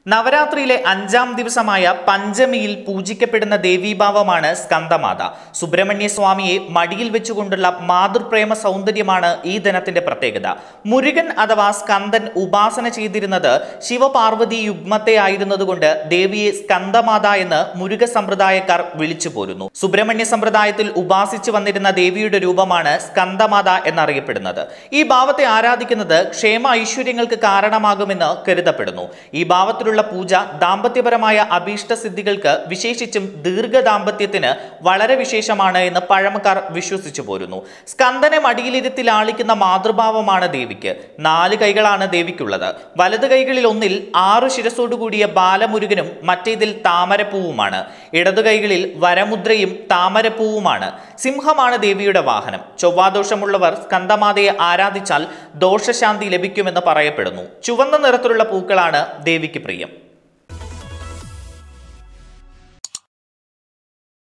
നവരാത്രിയിലെ അഞ്ചാം ദിവസമായ പഞ്ചമിയിൽ പൂജിക്കപ്പെടുന്ന ദേവീഭാവമാണ് സ്കന്ദമാത സുബ്രഹ്മണ്യ സ്വാമിയെ മടിയിൽ വെച്ചുകൊണ്ടുള്ള മാതൃപ്രേമ സൗന്ദര്യമാണ് ഈ ദിനത്തിന്റെ പ്രത്യേകത മുരുകൻ അഥവാ സ്കന്ദൻ ഉപാസന ചെയ്തിരുന്നത് ശിവപാർവതി യുഗ്മത്തെ ആയിരുന്നതുകൊണ്ട് ദേവിയെ സ്കന്ദമാത എന്ന് മുരുക സമ്പ്രദായക്കാർ വിളിച്ചു പോരുന്നു സുബ്രഹ്മണ്യ സമ്പ്രദായത്തിൽ ഉപാസിച്ചു വന്നിരുന്ന ദേവിയുടെ രൂപമാണ് സ്കന്ദമാത എന്നറിയപ്പെടുന്നത് ഈ ഭാവത്തെ ആരാധിക്കുന്നത് ക്ഷേമ ഐശ്വര്യങ്ങൾക്ക് കാരണമാകുമെന്ന് കരുതപ്പെടുന്നു ഈ ഭാവത്തിലുള്ള പൂജ ദാമ്പത്യപരമായ അഭീഷ്ട സിദ്ധികൾക്ക് വിശേഷിച്ചും ദീർഘ ദാമ്പത്യത്തിന് വളരെ വിശേഷമാണ് എന്ന് പഴമക്കാർ വിശ്വസിച്ചു പോരുന്നു സ്കന്ദനെ മടിയിലിരുത്തി ലാളിക്കുന്ന മാതൃഭാവമാണ് ദേവിക്ക് നാല് കൈകളാണ് ദേവിക്കുള്ളത് വലത് കൈകളിൽ ഒന്നിൽ ആറു ശിരസോടുകൂടിയ ബാലമുരുകനും മറ്റേതിൽ താമരപ്പൂവുമാണ് ഇടതു കൈകളിൽ വരമുദ്രയും താമരപ്പൂവുമാണ് സിംഹമാണ് ദേവിയുടെ വാഹനം ചൊവ്വാദോഷമുള്ളവർ സ്കന്ദമാതയെ ആരാധിച്ചാൽ ദോഷശാന്തി ലഭിക്കുമെന്ന് പറയപ്പെടുന്നു ചുവന്ന നിറത്തിലുള്ള പൂക്കളാണ് ദേവിക്ക് പ്രിയം